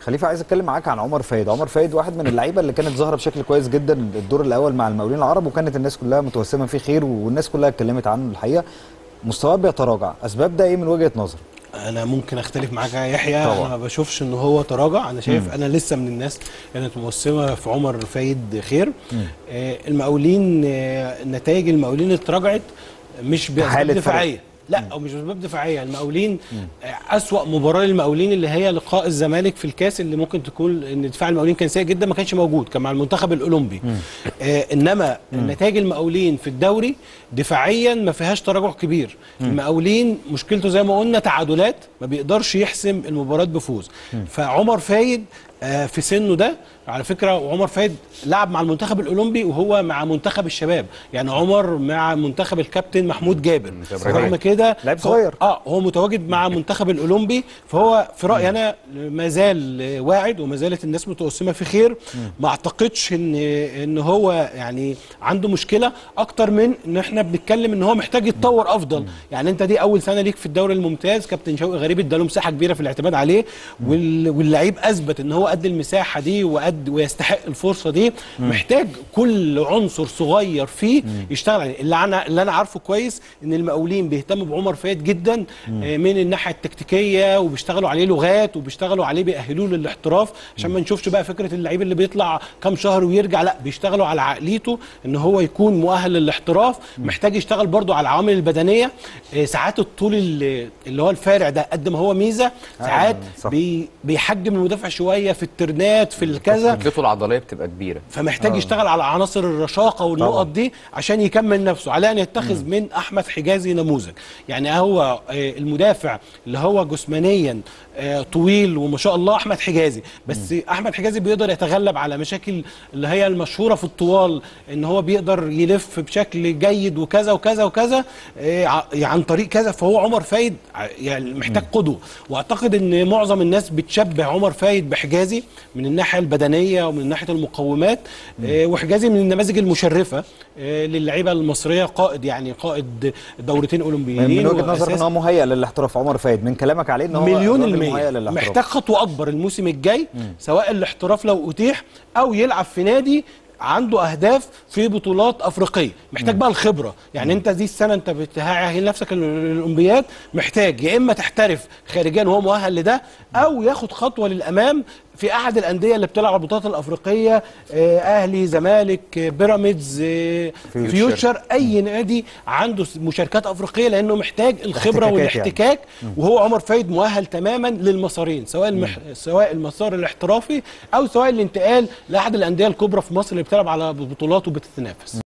خليفه عايز اتكلم معاك عن عمر فايد عمر فايد واحد من اللعيبه اللي كانت ظاهره بشكل كويس جدا الدور الاول مع المقاولين العرب وكانت الناس كلها متوسمه فيه خير والناس كلها اتكلمت عنه الحقيقه مستواه بيتراجع اسباب ده ايه من وجهه نظر انا ممكن اختلف معاك يا يحيى طبعا. انا ما بشوفش ان هو تراجع انا شايف انا لسه من الناس اللي متوسمه في عمر فايد خير آه المقاولين آه نتائج المقاولين اتراجعت مش حالة باسباب فرق. دفاعيه لا او مش باسباب دفاعيه المقاولين آه، اسوا مباراه للمقاولين اللي هي لقاء الزمالك في الكاس اللي ممكن تكون ان دفاع المقاولين كان سيء جدا ما كانش موجود كان مع المنتخب الاولمبي آه انما نتائج المقاولين في الدوري دفاعيا ما فيهاش تراجع كبير المقاولين مشكلته زي ما قلنا تعادلات ما بيقدرش يحسم المباراه بفوز فعمر فايد آه، في سنه ده على فكره وعمر فايد لعب مع المنتخب الاولمبي وهو مع منتخب الشباب يعني عمر مع منتخب الكابتن محمود جابر رغم كده لعيب هو- صغير. اه هو متواجد مع منتخب الاولمبي فهو في رايي انا ما زال واعد وما زالت الناس متوسمه في خير ما اعتقدش ان ان هو يعني عنده مشكله اكتر من ان احنا بنتكلم ان هو محتاج يتطور افضل يعني انت دي اول سنه ليك في الدوري الممتاز كابتن شوقي غريب اداله مساحه كبيره في الاعتماد عليه وال- واللعيب اثبت ان هو قد المساحه دي وقد ويستحق الفرصه دي محتاج كل عنصر صغير فيه يشتغل عليه اللي انا اللي انا عارفه كويس ان المقاولين بيهتموا بعمر فايد جدا آه، من الناحيه التكتيكيه وبيشتغلوا عليه لغات وبيشتغلوا عليه بيأهلوه للاحتراف عشان ما نشوفش بقى فكره اللعيب اللي بيطلع كام شهر ويرجع لا بيشتغلوا على عقليته ان هو يكون مؤهل للاحتراف محتاج يشتغل برضو على العوامل البدنيه آه، ساعات الطول اللي اللي هو الفارع ده قد ما هو ميزه ساعات صح. بي بيحجم المدافع شويه في الترنات في الكذا كتلته العضليه بتبقى كبيره فمحتاج يشتغل على عناصر الرشاقه والنقط طبعا. دي عشان يكمل نفسه عليه ان يتخذ من احمد حجازي نموذج يعني هو آه، المدافع اللي هو جسمانيا آه، طويل وما شاء الله احمد حجازي بس احمد حجازي بيقدر يتغلب على مشاكل اللي هي المشهوره في الطوال ان هو بيقدر يلف بشكل جيد وكذا وكذا وكذا آه، ع- عن طريق كذا فهو عمر فايد ع- يعني محتاج قدوه واعتقد ان معظم الناس بتشبه عمر فايد بحجازي من الناحيه البدنيه ومن ناحيه المقومات آه، وحجازي من النماذج المشرفه آه، للعيبه المصريه قائد يعني قائد دورتين اولمبيين من, من وجهه نظرك وأساس ان هو مهيئ للاحتراف عمر فايد من كلامك عليه ان هو مليون راجل المية مهيئ للاحتراف محتاج خطوة أكبر الموسم الجاي سواء الاحتراف لو أتيح أو يلعب في نادي عنده أهداف في بطولات أفريقية محتاج بقى الخبرة يعني أنت دي السنة أنت بتهيئ نفسك للأولمبياد محتاج يا إما تحترف خارجيا وهو مؤهل لده أو ياخد خطوة للأمام في أحد الأندية اللي بتلعب البطولات الأفريقية آه، أهلي زمالك آه، بيراميدز آه، فيوتشر. فيوتشر أي نادي عنده مشاركات أفريقية لأنه محتاج الخبرة احتكاكات يعني. والاحتكاك الاحتكاك وهو عمر فايد مؤهل تماما للمسارين سواء المح... سواء المسار الاحترافي او سواء الانتقال لاحد الانديه الكبرى في مصر اللي بتلعب على بطولات وبتتنافس